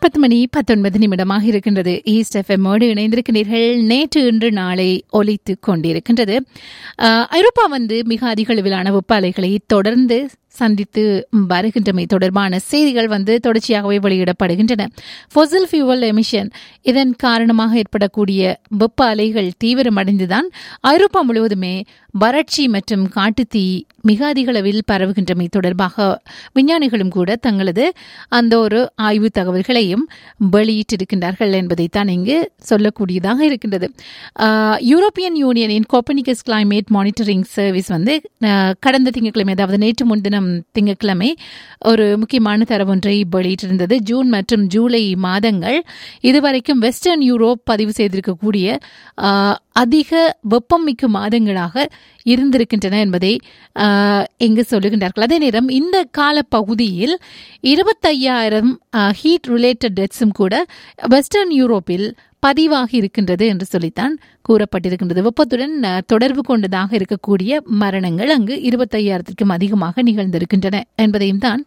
பத்து மணி பத்தொன்பது நிமிடமாக இருக்கின்றது ஈஸ்ட் எஃப்எம்மோடு இணைந்திருக்கிறீர்கள் நேற்று இன்று நாளை ஒலித்து கொண்டிருக்கின்றது அஹ், ஐரோப்பா வந்து மிக அதிக அளவிலான வெப்பாலைகளை தொடர்ந்து சந்தித்து வருகின்றமை தொடர்பான செய்திகள் வந்து தொடர்ச்சியாகவே வெளியிடப்படுகின்றன ஃபொசில் ஃபியூவல் எமிஷன் இதன் காரணமாக ஏற்படக்கூடிய வெப்ப அலைகள் தீவிரமடைந்துதான் ஐரோப்பா முழுவதுமே வறட்சி மற்றும் காட்டுத்தீ மிக அதிக அளவில் பரவுகின்றமை தொடர்பாக விஞ்ஞானிகளும் கூட தங்களது அந்த ஒரு ஆய்வு தகவல்களையும் வெளியிட்டிருக்கின்றார்கள் என்பதைத்தான் இங்கு சொல்லக்கூடியதாக இருக்கின்றது ஆஹ், யூரோப்பியன் யூனியனின் கோப்பனிகஸ் கிளைமேட் மானிட்டரிங் சர்வீஸ் வந்து ஆஹ், கடந்த திங்கட்கிழமை அதாவது நேற்று முன்தினம் திங்கட்கிழமை ஒரு முக்கியமான தரவொன்றை வெளியிட்டிருந்தது ஜூன் மற்றும் ஜூலை மாதங்கள் இதுவரைக்கும் வெஸ்டர்ன் யூரோப் பதிவு செய்திருக்கக்கூடிய ஆஹ், அதிக வெப்பம் மிக்க மாதங்களாக இருந்திருக்கின்றன என்பதை ஆஹ், இங்கு சொல்லுகின்றார்கள் அதே நேரம் இந்த கால பகுதியில் இருபத்தையாயிரம் ஹீட் ரிலேட்டட் டெத்ஸும் கூட வெஸ்டர்ன் யூரோப்பில் பதிவாகி இருக்கின்றது என்று சொல்லித்தான் கூறப்பட்டிருக்கின்றது வெப்பத்துடன் அஹ், தொடர்பு கொண்டதாக இருக்கக்கூடிய மரணங்கள் அங்கு இருபத்தையாயிரத்திற்கும் அதிகமாக நிகழ்ந்திருக்கின்றன என்பதையும் தான்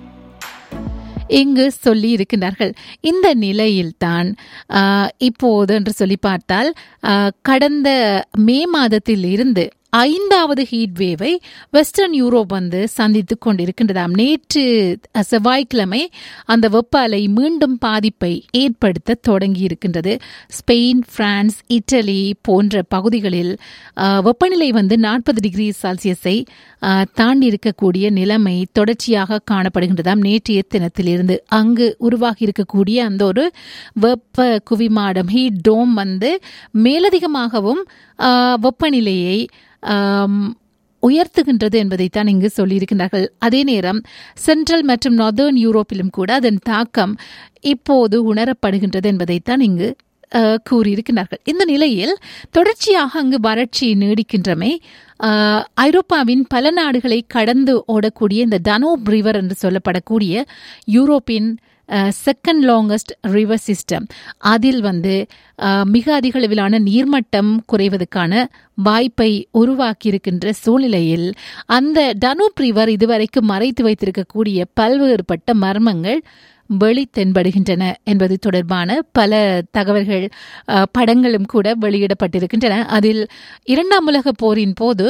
இங்கு சொல்லி இருக்கின்றார்கள் இந்த நிலையில்தான் ஆஹ், இப்போது என்று சொல்லி பார்த்தால் ஆஹ், கடந்த மே மாதத்தில் இருந்து ஐந்தாவது ஹீட் வேவை வெஸ்டர்ன் யூரோப் வந்து சந்தித்துக் கொண்டிருக்கின்றதாம் நேற்று அஹ், செவ்வாய்க்கிழமை அந்த வெப்ப அலை மீண்டும் பாதிப்பை ஏற்படுத்த தொடங்கி இருக்கின்றது ஸ்பெயின் பிரான்ஸ் இட்டலி போன்ற பகுதிகளில் ஆஹ், வெப்பநிலை வந்து நாற்பது டிகிரி செல்சியஸை ஆஹ், தாண்டி இருக்கக்கூடிய நிலைமை தொடர்ச்சியாக காணப்படுகின்றதாம் நேற்றைய தினத்திலிருந்து அங்கு உருவாகி இருக்கக்கூடிய அந்த ஒரு வெப்ப குவிமாடம் ஹீட் டோம் வந்து மேலதிகமாகவும் ஆஹ், வெப்பநிலையை ஆம், உயர்த்துகின்றது என்பதைத்தான் இங்கு சொல்லியிருக்கின்றார்கள் அதே நேரம் சென்ட்ரல் மற்றும் நார்தர்ன் யூரோப்பிலும் கூட அதன் தாக்கம் இப்போது உணரப்படுகின்றது என்பதைத்தான் இங்கு அஹ், கூறியிருக்கிறார்கள் இந்த நிலையில் தொடர்ச்சியாக அங்கு வறட்சி நீடிக்கின்றமை அஹ், ஐரோப்பாவின் பல நாடுகளை கடந்து ஓடக்கூடிய இந்த டனோப் ரிவர் என்று சொல்லப்படக்கூடிய யூரோப்பின் செகண்ட் லாங்கஸ்ட் ரிவர் சிஸ்டம் அதில் வந்து அஹ், மிக அதிக அளவிலான நீர்மட்டம் குறைவதற்கான வாய்ப்பை உருவாக்கியிருக்கின்ற சூழ்நிலையில் அந்த டனூப் ரிவர் இதுவரைக்கும் மறைத்து வைத்திருக்கக்கூடிய பல்வேறுபட்ட மர்மங்கள் வெளி தென்படுகின்றன என்பது தொடர்பான பல தகவல்கள் அஹ், படங்களும் கூட வெளியிடப்பட்டிருக்கின்றன அதில் இரண்டாம் உலகப் போரின் போது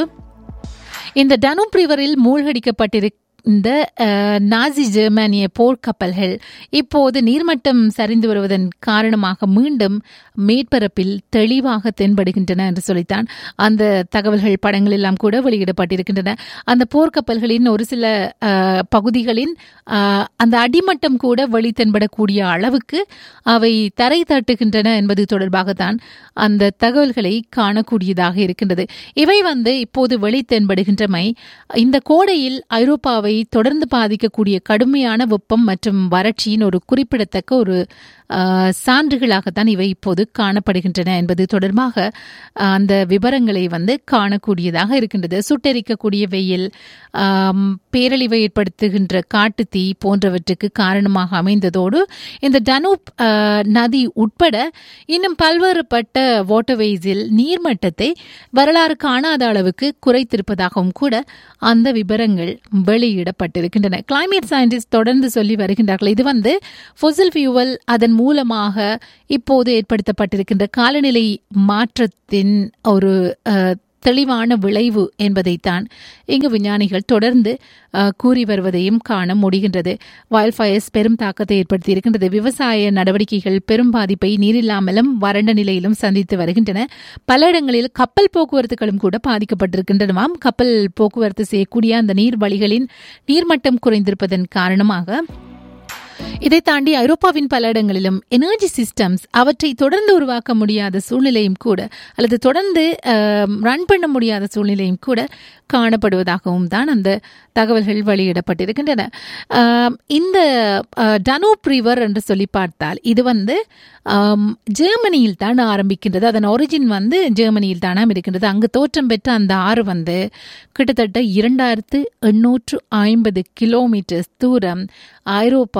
இந்த டனூப் ரிவரில் மூழ்கடிக்கப்பட்டிருக்க இந்த அஹ், நாசி ஜெர்மானிய போர்க்கப்பல்கள் இப்போது நீர்மட்டம் சரிந்து வருவதன் காரணமாக மீண்டும் மேற்பரப்பில் தெளிவாக தென்படுகின்றன என்று சொல்லித்தான் அந்த தகவல்கள் படங்கள் எல்லாம் கூட வெளியிடப்பட்டிருக்கின்றன அந்த போர்க்கப்பல்களின் ஒரு சில அஹ், பகுதிகளின் அஹ், அந்த அடிமட்டம் கூட வெளி தென்படக்கூடிய அளவுக்கு அவை தரை தட்டுகின்றன என்பது தொடர்பாகத்தான் அந்த தகவல்களை காணக்கூடியதாக இருக்கின்றது இவை வந்து இப்போது வெளி தென்படுகின்றமை இந்த கோடையில் ஐரோப்பாவை தொடர்ந்து பாதிக்கக்கூடிய கடுமையான வெப்பம் மற்றும் வறட்சியின் ஒரு குறிப்பிடத்தக்க ஒரு ஆஹ், சான்றுகளாகத்தான் இவை இப்போது காணப்படுகின்றன என்பது தொடர்பாக ஆஹ், அந்த விவரங்களை வந்து காணக்கூடியதாக இருக்கின்றது சுட்டெரிக்கக்கூடிய வெயில் ஆம், பேரழிவை ஏற்படுத்துகின்ற காட்டுத்தீ போன்றவற்றுக்கு காரணமாக அமைந்ததோடு இந்த டனூப் ஆஹ், நதி உட்பட இன்னும் பல்வேறுபட்ட வாட்டர்வேஸில் நீர்மட்டத்தை வரலாறு காணாத அளவுக்கு குறைத்திருப்பதாகவும் கூட அந்த விவரங்கள் வெளியிடப்பட்டிருக்கின்றன கிளைமேட் சயின்டிஸ்ட் தொடர்ந்து சொல்லி வருகின்றார்கள் இது வந்து ஃபொசில் ஃபியூவல் அதன் மூலமாக இப்போது ஏற்படுத்தப்பட்டிருக்கின்ற காலநிலை மாற்றத்தின் ஒரு அஹ், தெளிவான விளைவு என்பதைத்தான் இங்கு விஞ்ஞானிகள் தொடர்ந்து அஹ், கூறி வருவதையும் காண முடிகின்றது வைல்ட் ஃபயர்ஸ் பெரும் தாக்கத்தை ஏற்படுத்தி இருக்கின்றது விவசாய நடவடிக்கைகள் பெரும் பாதிப்பை நீரில்லாமலும் வறண்ட நிலையிலும் சந்தித்து வருகின்றன பல இடங்களில் கப்பல் போக்குவரத்துகளும் கூட பாதிக்கப்பட்டிருக்கின்றனவாம் கப்பல் போக்குவரத்து செய்யக்கூடிய அந்த நீர் வழிகளின் நீர்மட்டம் குறைந்திருப்பதன் காரணமாக இதை தாண்டி ஐரோப்பாவின் பல இடங்களிலும் எனர்ஜி சிஸ்டம்ஸ் அவற்றை தொடர்ந்து உருவாக்க முடியாத சூழ்நிலையும் கூட அல்லது தொடர்ந்து ரன் பண்ண முடியாத சூழ்நிலையும் கூட காணப்படுவதாகவும் தான் அந்த தகவல்கள் வெளியிடப்பட்டிருக்கின்றன ஆம், இந்த டனோப் ரிவர் என்று சொல்லி பார்த்தால் இது வந்து ஆம், ஜெர்மனியில் தான் ஆரம்பிக்கின்றது அதன் ஒரிஜின் வந்து ஜெர்மனியில் தானாம் இருக்கின்றது அங்கு தோற்றம் பெற்ற அந்த ஆறு வந்து கிட்டத்தட்ட இரண்டாயிரத்து எண்ணூற்று ஐம்பது கிலோமீட்டர்ஸ் தூரம் ஐரோப்பாவினை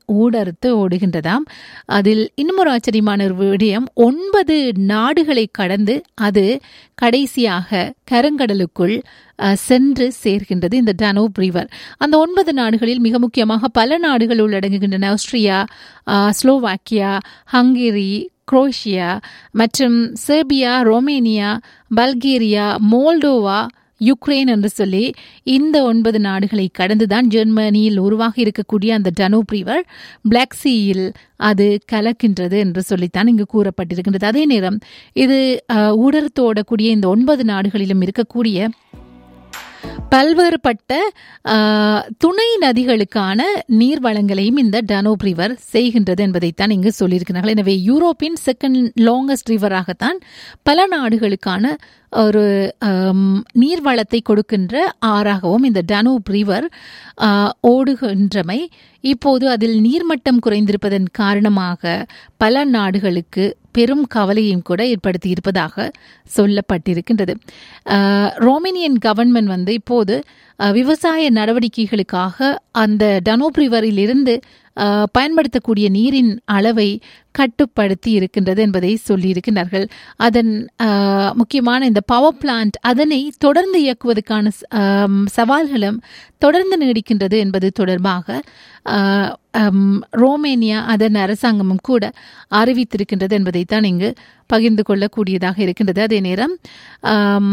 ஊடறுத்து ஓடுகின்றதாம் அதில் இன்னும் ஒரு ஆச்சரியமான ஒரு விடயம் ஒன்பது நாடுகளை கடந்து அது கடைசியாக கருங்கடலுக்குள் அஹ், சென்று சேர்கின்றது இந்த டனோப் ரிவர் அந்த ஒன்பது நாடுகளில் மிக முக்கியமாக பல நாடுகள் உள்ளடங்குகின்றன ஆஸ்திரியா அஹ், ஸ்லோவாக்கியா ஹங்கேரி குரோஷியா மற்றும் Serbia Romania Bulgaria Moldova Ukraine என்று சொல்லி இந்த ஒன்பது நாடுகளை கடந்துதான் ஜெர்மனியில் உருவாகி இருக்கக்கூடிய அந்த டனூப் ரிவர் பிளாக் சீயில் அது கலக்கின்றது என்று சொல்லித்தான் இங்கு கூறப்பட்டிருக்கின்றது அதே நேரம் இது அஹ், ஊடறுத்து ஓடக்கூடிய இந்த ஒன்பது நாடுகளிலும் இருக்கக்கூடிய பல்வேறுபட்ட ஆஹ், துணை நதிகளுக்கான நீர் வளங்களையும் இந்த டனோப் ரிவர் செய்கின்றது என்பதைத்தான் இங்கு சொல்லியிருக்கிறார்கள் எனவே யூரோப்பின் செகண்ட் லாங்கஸ்ட் ரிவராகத்தான் பல நாடுகளுக்கான ஒரு ஆம், நீர்வளத்தை கொடுக்கின்ற ஆறாகவும் இந்த டனூப் ரிவர் ஆஹ், ஓடுகின்றமை இப்போது அதில் நீர்மட்டம் குறைந்திருப்பதன் காரணமாக பல நாடுகளுக்கு பெரும் கவலையும் கூட ஏற்படுத்தி இருப்பதாக சொல்லப்பட்டிருக்கின்றது ஆஹ், ரோமேனியன் கவர்மெண்ட் வந்து இப்போது ஆஹ், விவசாய நடவடிக்கைகளுக்காக அந்த டனோப் ரிவரில் இருந்து ஆஹ், பயன்படுத்தக்கூடிய நீரின் அளவை கட்டுப்படுத்தி இருக்கின்றது என்பதை சொல்லியிருக்கிறார்கள் அதன் ஆஹ், முக்கியமான இந்த பவர் பிளான்ட் அதனை தொடர்ந்து இயக்குவதற்கான ச- ஆம், சவால்களும் தொடர்ந்து நீடிக்கின்றது என்பது தொடர்பாக ஆஹ், ஆம், ரோமேனியா அதன் அரசாங்கமும் கூட அறிவித்திருக்கின்றது என்பதைத்தான் இங்கு பகிர்ந்து கொள்ளக்கூடியதாக இருக்கின்றது அதே நேரம் ஆம்,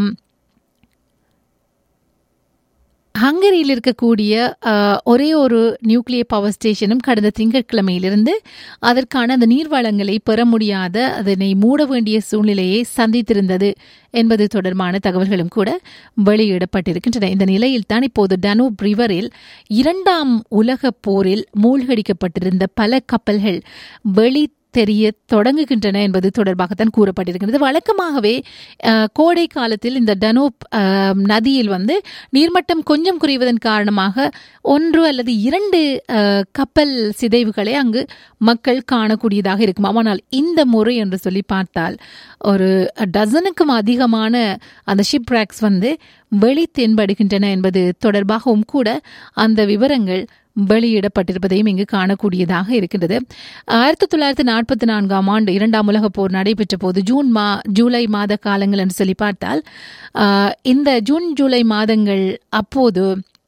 ஹங்கரியில் இருக்கக்கூடிய அஹ், ஒரே ஒரு நியூக்ளியர் பவர் ஸ்டேஷனும் கடந்த திங்கட்கிழமையிலிருந்து அதற்கான அந்த நீர்வளங்களை பெற முடியாத அதனை மூட வேண்டிய சூழ்நிலையை சந்தித்திருந்தது என்பது தொடர்பான தகவல்களும் கூட வெளியிடப்பட்டிருக்கின்றன இந்த நிலையில் தான் இப்போது டனூப் ரிவரில் இரண்டாம் உலகப் போரில் மூழ்கடிக்கப்பட்டிருந்த பல கப்பல்கள் வெளி தெரிய தொடங்குகின்றன என்பது தொடர்பாகத்தான் கூறப்பட்டிருக்கிறது வழக்கமாகவே அஹ், கோடை காலத்தில் இந்த டனோப் அஹ், நதியில் வந்து நீர்மட்டம் கொஞ்சம் குறைவதன் காரணமாக ஒன்று அல்லது இரண்டு அஹ், கப்பல் சிதைவுகளை அங்கு மக்கள் காணக்கூடியதாக இருக்கும் ஆனால் இந்த முறை என்று சொல்லி பார்த்தால் ஒரு டசனுக்கும் அதிகமான அந்த ஷிப் ரேக்ஸ் வந்து வெளி தென்படுகின்றன என்பது தொடர்பாகவும் கூட அந்த விவரங்கள் வெளியிடப்பட்டிருப்பதையும் இங்கு காணக்கூடியதாக இருக்கின்றது ஆயிரத்தி தொள்ளாயிரத்தி நாற்பத்தி நான்காம் ஆண்டு இரண்டாம் உலகப் போர் நடைபெற்ற போது ஜூன் மா ஜூலை மாத காலங்கள் என்று சொல்லி பார்த்தால் ஆஹ், இந்த ஜூன் ஜூலை மாதங்கள் அப்போது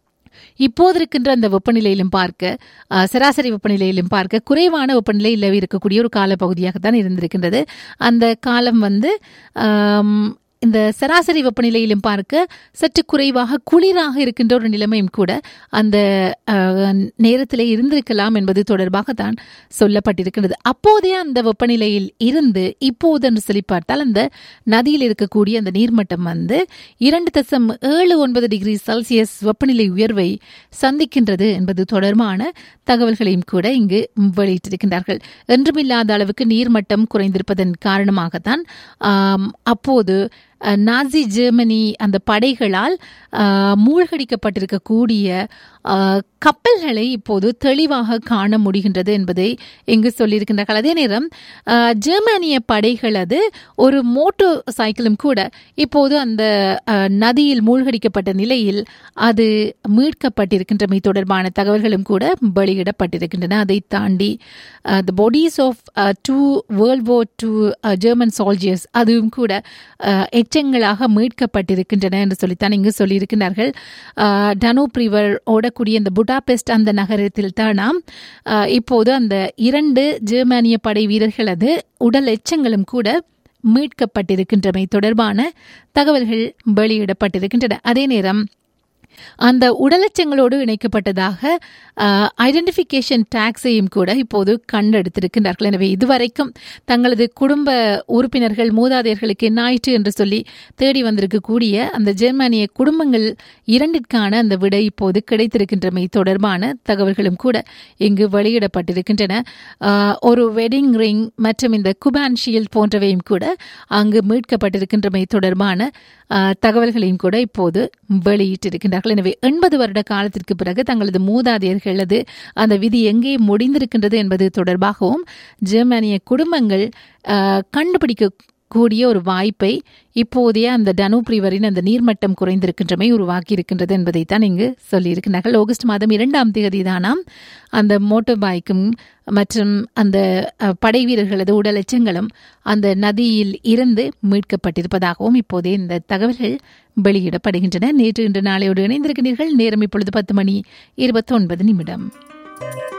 இப்போது இருக்கின்ற அந்த வெப்பநிலையிலும் பார்க்க ஆஹ், சராசரி வெப்பநிலையிலும் பார்க்க குறைவான வெப்பநிலை நிலவி இருக்கக்கூடிய ஒரு காலப்பகுதியாகத்தான் இருந்திருக்கின்றது அந்த காலம் வந்து ஆம், இந்த சராசரி வெப்பநிலையிலும் பார்க்க சற்று குறைவாக குளிராக இருக்கின்ற ஒரு நிலைமையும் கூட அந்த ஆஹ், நேரத்திலே இருந்திருக்கலாம் என்பது தொடர்பாக தான் சொல்லப்பட்டிருக்கின்றது அப்போதைய அந்த வெப்பநிலையில் இருந்து இப்போது என்று சொல்லி பார்த்தால் அந்த நதியில் இருக்கக்கூடிய அந்த நீர்மட்டம் வந்து இரண்டு தசம் ஏழு ஒன்பது டிகிரி செல்சியஸ் வெப்பநிலை உயர்வை சந்திக்கின்றது என்பது தொடர்பான தகவல்களையும் கூட இங்கு வெளியிட்டிருக்கின்றார்கள் என்றுமில்லாத அளவுக்கு நீர்மட்டம் குறைந்திருப்பதன் காரணமாகத்தான் ஆம், அப்போது அஹ், நாசி ஜெர்மனி அந்த படைகளால் அஹ், மூழ்கடிக்கப்பட்டிருக்கக்கூடிய அஹ், கப்பல்களை இப்போது தெளிவாக காண முடிகின்றது என்பதை இங்கு சொல்லியிருக்கின்றார்கள் அதே நேரம் அஹ், ஜெர்மானிய படைகள் அது ஒரு மோட்டோ சைக்கிளும் கூட இப்போது அந்த அஹ், நதியில் மூழ்கடிக்கப்பட்ட நிலையில் அது மீட்கப்பட்டிருக்கின்றமை தொடர்பான தகவல்களும் கூட வெளியிடப்பட்டிருக்கின்றன அதை தாண்டி the bodies of two World War two German soldiers அதுவும் கூட அஹ், எச்சங்களாக மீட்கப்பட்டிருக்கின்றன என்று சொல்லித்தான் இங்கு சொல்லியிருக்கிறார்கள் அஹ், டனூப் ரிவர் ஓடக்கூடிய இந்த புடாபெஸ்ட் அந்த நகரத்தில் தான் நாம் அஹ், இப்போது அந்த இரண்டு ஜெர்மானிய படை வீரர்களது உடல் எச்சங்களும் கூட மீட்கப்பட்டிருக்கின்றமை தொடர்பான தகவல்கள் வெளியிடப்பட்டிருக்கின்றன அதே நேரம் அந்த உடலச்சங்களோடு இணைக்கப்பட்டதாக ஐடென்டிஃபிகேஷன் டாக்ஸையும் கூட இப்போது கண்டெடுத்திருக்கின்றார்கள் எனவே இதுவரைக்கும் தங்களது குடும்ப உறுப்பினர்கள் மூதாதையர்களுக்கு என்ன ஆயிற்று என்று சொல்லி தேடி வந்திருக்கக்கூடிய அந்த ஜெர்மானிய குடும்பங்கள் இரண்டிற்கான அந்த விடை இப்போது கிடைத்திருக்கின்றமை தொடர்பான தகவல்களும் கூட இங்கு வெளியிடப்பட்டிருக்கின்றன ஆஹ், ஒரு வெட்டிங் ரிங் மற்றும் இந்த குபான் ஷீல்ட் போன்றவையும் கூட அங்கு மீட்கப்பட்டிருக்கின்றமை தொடர்பான ஆஹ், தகவல்களையும் கூட இப்போது வெளியிட்டிருக்கின்றார்கள் எனவே எண்பது வருட காலத்திற்கு பிறகு தங்களது மூதாதையர்களது அந்த விதி எங்கே முடிந்திருக்கின்றது என்பது தொடர்பாகவும் ஜெர்மானிய குடும்பங்கள் ஆஹ், கண்டுபிடிக்க கூடிய ஒரு வாய்ப்பை இப்போதைய அந்த டனூப் ரிவரின் அந்த நீர்மட்டம் குறைந்திருக்கின்றமை உருவாக்கி இருக்கின்றது என்பதைத்தான் இங்கு சொல்லியிருக்கிறார்கள் ஆகஸ்ட் மாதம் இரண்டாம் தேதி தானாம் அந்த மோட்டார் பைக்கும் மற்றும் அந்த அஹ், படை வீரர்களது உடல் எச்சங்களும் அந்த நதியில் இருந்து மீட்கப்பட்டிருப்பதாகவும் இப்போதே இந்த தகவல்கள் வெளியிடப்படுகின்றன நேற்று இன்று நாளையோடு இணைந்திருக்கிறீர்கள் நேரம் இப்பொழுது பத்து மணி இருபத்தொன்பது நிமிடம்